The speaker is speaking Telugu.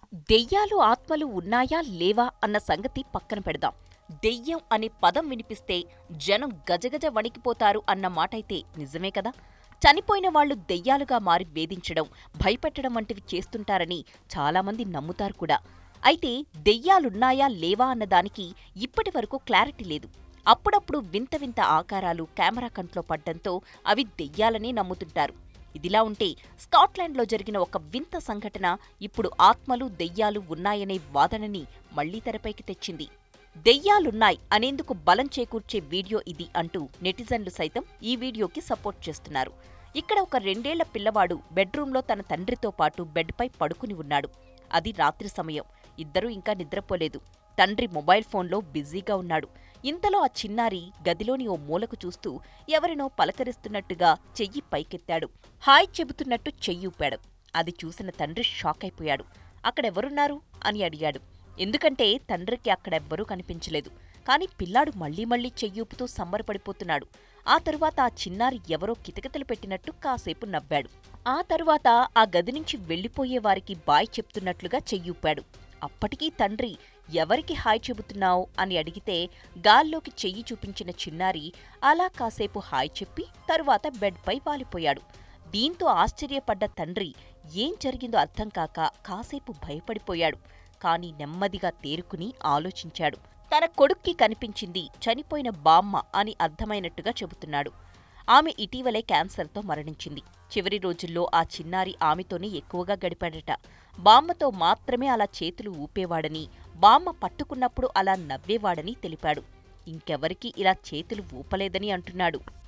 దెయ్యాలు ఆత్మలు ఉన్నాయా లేవా అన్న సంగతి పక్కన పెడదాం దెయ్యం అనే పదం వినిపిస్తే జనం గజగజ వణికిపోతారు అన్న మాటైతే నిజమే కదా చనిపోయిన వాళ్ళు దెయ్యాలుగా మారి వేధించడం భయపెట్టడం వంటివి చేస్తుంటారని చాలామంది నమ్ముతారు కూడా అయితే దెయ్యాలున్నాయా లేవా అన్నదానికి ఇప్పటి వరకు క్లారిటీ లేదు అప్పుడప్పుడు వింత వింత ఆకారాలు కెమెరా కంట్లో పడ్డంతో అవి దెయ్యాలని నమ్ముతుంటారు ఇదిలా ఉంటే స్కాట్లాండ్లో జరిగిన ఒక వింత సంఘటన ఇప్పుడు ఆత్మలు దెయ్యాలు ఉన్నాయనే వాదనని మళ్లీ తెరపైకి తెచ్చింది దెయ్యాలున్నాయి అనేందుకు బలం చేకూర్చే వీడియో ఇది అంటూ నెటిజన్లు సైతం ఈ వీడియోకి సపోర్ట్ చేస్తున్నారు ఇక్కడ ఒక రెండేళ్ల పిల్లవాడు బెడ్రూంలో తన తండ్రితో పాటు బెడ్పై పడుకుని ఉన్నాడు అది రాత్రి సమయం ఇద్దరూ ఇంకా నిద్రపోలేదు తండ్రి మొబైల్ ఫోన్లో బిజీగా ఉన్నాడు ఇంతలో ఆ చిన్నారి గదిలోని ఓ మూలకు చూస్తూ ఎవరినో పలకరిస్తున్నట్టుగా చెయ్యి పైకెత్తాడు హాయ్ చెబుతున్నట్టు చెయ్యూపాడు అది చూసిన తండ్రి షాక్ అయిపోయాడు అక్కడెవరున్నారు అని అడిగాడు ఎందుకంటే తండ్రికి అక్కడెవ్వరూ కనిపించలేదు కాని పిల్లాడు మళ్లీ మళ్లీ చెయ్యూపుతూ సంబరపడిపోతున్నాడు ఆ తరువాత ఆ చిన్నారి ఎవరో కితకితలు పెట్టినట్టు కాసేపు నవ్వాడు ఆ తరువాత ఆ గది నుంచి వెళ్లిపోయే వారికి బాయ్ చెప్తున్నట్లుగా చెయ్యూపాడు అప్పటికీ తండ్రి ఎవరికి హాయ్ చెబుతున్నావు అని అడిగితే గాల్లోకి చెయ్యి చూపించిన చిన్నారి అలా కాసేపు హాయ్ చెప్పి తరువాత బెడ్పై వాలిపోయాడు దీంతో ఆశ్చర్యపడ్డ తండ్రి ఏం జరిగిందో అర్థం కాక కాసేపు భయపడిపోయాడు కాని నెమ్మదిగా తేరుకుని ఆలోచించాడు తన కొడుక్కి కనిపించింది చనిపోయిన బామ్మ అని అర్థమైనట్టుగా చెబుతున్నాడు ఆమె ఇటీవలే క్యాన్సర్తో మరణించింది చివరి రోజుల్లో ఆ చిన్నారి ఆమెతోనే ఎక్కువగా గడిపాడట బామ్మతో మాత్రమే అలా చేతులు ఊపేవాడని బామ్మ పట్టుకున్నప్పుడు అలా నవ్వేవాడని తెలిపాడు ఇంకెవరికీ ఇలా చేతులు ఊపలేదని అంటున్నాడు